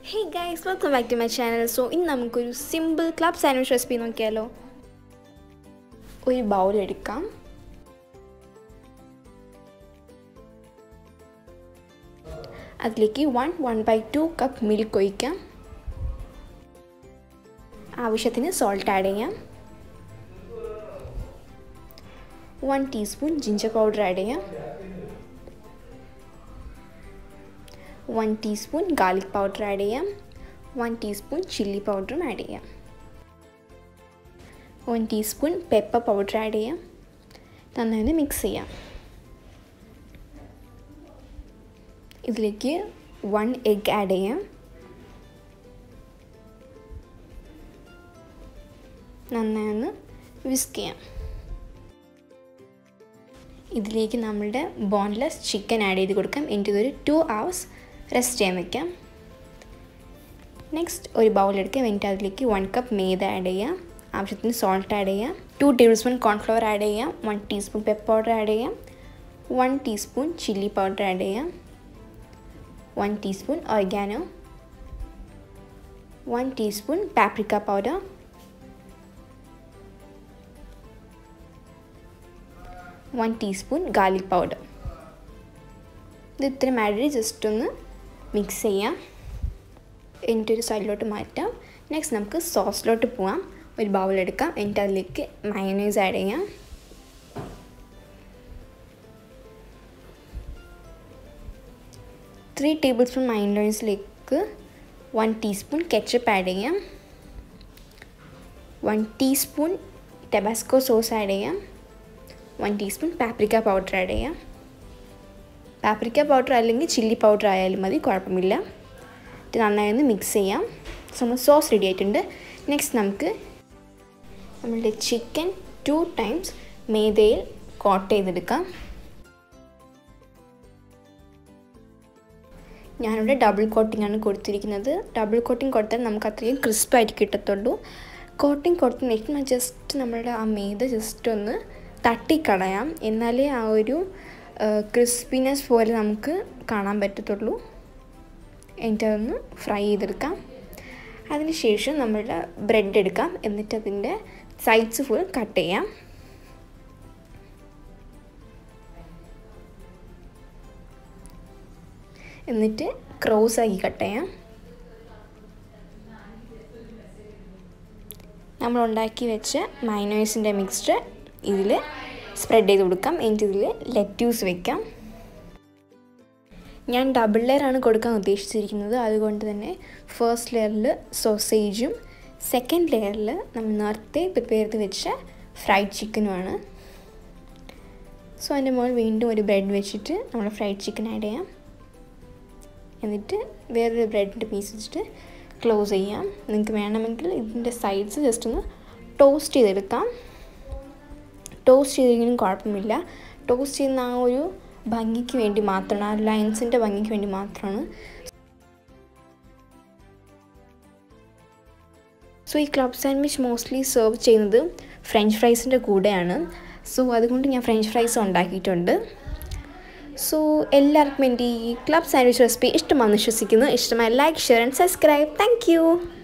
hey guys welcome back to my channel so ഇന്ന് നമുക്കൊരു simple club sandwich recipe നോക്കിയാലോ ഒരു ബൗൾ എടുക്കാം അതിലേക്ക് one one by two cup milk ഒഴിക്കാം ആവശ്യത്തിന് സോൾട്ട് ആഡ് ചെയ്യാം one teaspoon ginger powder add ചെയ്യാം one teaspoon garlic powder add ചെയ്യാം വൺ ടീസ്പൂൺ ചില്ലി പൗഡറും ആഡ് ചെയ്യാം one teaspoon pepper powder add ചെയ്യാം നന്നായി മിക്സ് ചെയ്യാം ഇതിലേക്ക് വൺ എഗ് ആഡ് ചെയ്യാം നന്നായി ഒന്ന് വിസ്ക് ചെയ്യാം ഇതിലേക്ക് നമ്മളുടെ ബോൺലെസ് ചിക്കൻ ആഡ് ചെയ്ത് കൊടുക്കാം എന്നിട്ട് ഇതൊരു ടു അവേഴ്സ് റെസ്റ്റ് ചെയ്യാൻ വെക്കാം നെക്സ്റ്റ് ഒരു ബൗൾ എടുക്കാം എന്നിട്ട് അതിലേക്ക് വൺ കപ്പ് മൈദ ആഡ് ചെയ്യാം ആവശ്യത്തിന് സോൾട്ട് ആഡ് ചെയ്യാം two table spoon cornflour add ചെയ്യാം one teaspoon pepper powder add ചെയ്യാം one teaspoon chilli powder add ചെയ്യാം one teaspoon oregano one teaspoon paprika powder one teaspoon garlic powder ഇത് ഇത്രയും add ചെയ്ത് just ഒന്ന് മിക്സ് ചെയ്യാം എന്നിട്ടൊരു സൈഡിലോട്ട് മാറ്റാം നെക്സ്റ്റ് നമുക്ക് സോസിലോട്ട് പോവാം ഒരു ബൗൾ എടുക്കാം എന്നിട്ട് അതിലേക്ക് മയണൈസ് ആഡ് ചെയ്യാം ത്രീ ടേബിൾ സ്പൂൺ മയണൈസിലേക്ക് വൺ ടീസ്പൂൺ കെച്ചപ്പ് ആഡ് ചെയ്യാം one teaspoon Tabasco sauce add ചെയ്യാം one teaspoon paprika powder add ചെയ്യാം പാപ്രിക്ക പൗഡർ അല്ലെങ്കിൽ ചില്ലി പൗഡർ ആയാലും മതി കുഴപ്പമില്ല ഇത് നന്നായി ഒന്ന് മിക്സ് ചെയ്യാം സോ നമ്മൾ സോസ് റെഡി ആയിട്ടുണ്ട് നെക്സ്റ്റ് നമുക്ക് നമ്മളുടെ ചിക്കൻ ടു ടൈംസ് മേദയിൽ കോട്ട് ചെയ്തെടുക്കാം ഞാനിവിടെ ഡബിൾ കോട്ടിംഗ് ആണ് കൊടുത്തിരിക്കുന്നത് ഡബിൾ കോട്ടിംഗ് കൊടുത്താൽ നമുക്ക് അത്രയും ക്രിസ്പായിട്ട് കിട്ടത്തുള്ളൂ കോട്ടിംഗ് കൊടുത്തതിന് ജസ്റ്റ് നമ്മളുടെ ആ മേദ ജസ്റ്റ് ഒന്ന് തട്ടിക്കളയാം എന്നാലേ ആ ഒരു ക്രിസ്പിനെസ് പോലെ നമുക്ക് കാണാൻ പറ്റത്തുള്ളൂ എന്നിട്ട് അതൊന്ന് ഫ്രൈ ചെയ്തെടുക്കാം അതിനുശേഷം നമ്മളുടെ ബ്രെഡ് എടുക്കാം എന്നിട്ട് അതിൻ്റെ സൈഡ്സ് ഫുൾ കട്ട് ചെയ്യാം എന്നിട്ട് ക്രോസ് ആക്കി കട്ട് ചെയ്യാം നമ്മൾ ഉണ്ടാക്കി വെച്ച മൈനോയ്സിൻ്റെ മിക്സ്ചർ ഇതിൽ സ്പ്രെഡ് ചെയ്ത് കൊടുക്കാം എന്നിട്ട് ഇതിൽ ലെറ്റ്യൂസ് വെക്കാം ഞാൻ ഡബിൾ ലെയർ ആണ് കൊടുക്കാൻ ഉദ്ദേശിച്ചിരിക്കുന്നത് അതുകൊണ്ട് തന്നെ ഫസ്റ്റ് ലെയറിൽ സോസേജും സെക്കൻഡ് ലെയറിൽ നമ്മൾ നേരത്തെ പ്രിപ്പയർ ചെയ്ത് വെച്ച ഫ്രൈഡ് ചിക്കനുമാണ് സോ അതിൻ്റെ മുകളിൽ വീണ്ടും ഒരു ബ്രെഡ് വെച്ചിട്ട് നമ്മൾ ഫ്രൈഡ് ചിക്കൻ ആഡ് ചെയ്യാം എന്നിട്ട് വേറൊരു ബ്രെഡിൻ്റെ പീസ് വെച്ചിട്ട് ക്ലോസ് ചെയ്യാം നിങ്ങൾക്ക് വേണമെങ്കിൽ ഇതിൻ്റെ സൈഡ്സ് ജസ്റ്റ് ഒന്ന് ടോസ്റ്റ് ചെയ്തെടുക്കാം ടോസ്റ്റ് ചെയ്തെങ്കിലും കുഴപ്പമില്ല ടോസ്റ്റ് ചെയ്യുന്ന ആ ഒരു ഭംഗിക്ക് വേണ്ടി മാത്രമാണ് ആ ലൈൻസിൻ്റെ ഭംഗിക്ക് വേണ്ടി മാത്രമാണ് സോ ഈ ക്ലബ് സാൻഡ്വിച്ച് മോസ്റ്റ്ലി സെർവ് ചെയ്യുന്നത് ഫ്രഞ്ച് ഫ്രൈസിൻ്റെ കൂടെയാണ് സോ അതുകൊണ്ട് ഞാൻ ഫ്രഞ്ച് ഫ്രൈസ് ഉണ്ടാക്കിയിട്ടുണ്ട് സോ എല്ലാവർക്കും എൻ്റെ ഈ ക്ലബ് സാൻഡ്വിച്ച് റെസിപ്പി ഇഷ്ടമാണെന്ന് വിശ്വസിക്കുന്നു ഇഷ്ടമായ like share and subscribe thank